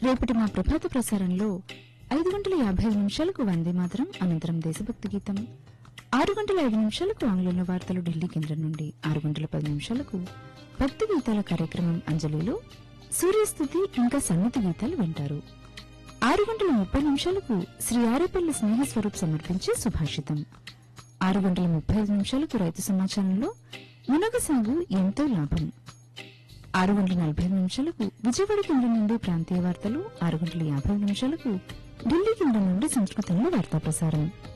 రేపటి మా ప్రభాత ప్రసారంలో ఐదు గంటల యాభై ఐదు నిమిషాలకు వందే మాత్రం అనంతరం దేశభక్తి గీతం ఆరు గంటల ఐదు నిమిషాలకు ఆంగ్లంలో వార్తలు ఢిల్లీ కేంద్రం నుండి ఆరు గంటల పది నిమిషాలకు భక్తి గీతాల కార్యక్రమం అంజలిలో సూర్యస్థుతి ఇంకా సన్నిధి గీతాలు వింటారు ఆరు గంటల ముప్పై నిమిషాలకు శ్రీ ఆరేపల్లి స్నేహ స్వరూప్ సమర్పించే సుభాషితం ఆరు గంటల ముప్పై ఐదు నిమిషాలకు రైతు సమాచారంలో మునగ సాగు ఎంతో లాభం ఆరు గంటల నలభై ఐదు నిమిషాలకు విజయవాడ కేంద్రం నుండి ప్రాంతీయ వార్తలు ఆరు గంటల యాభై ఐదు నిమిషాలకు ఢిల్లీ కేంద్రం నుండి సంస్కృతంలో వార్తా ప్రసారం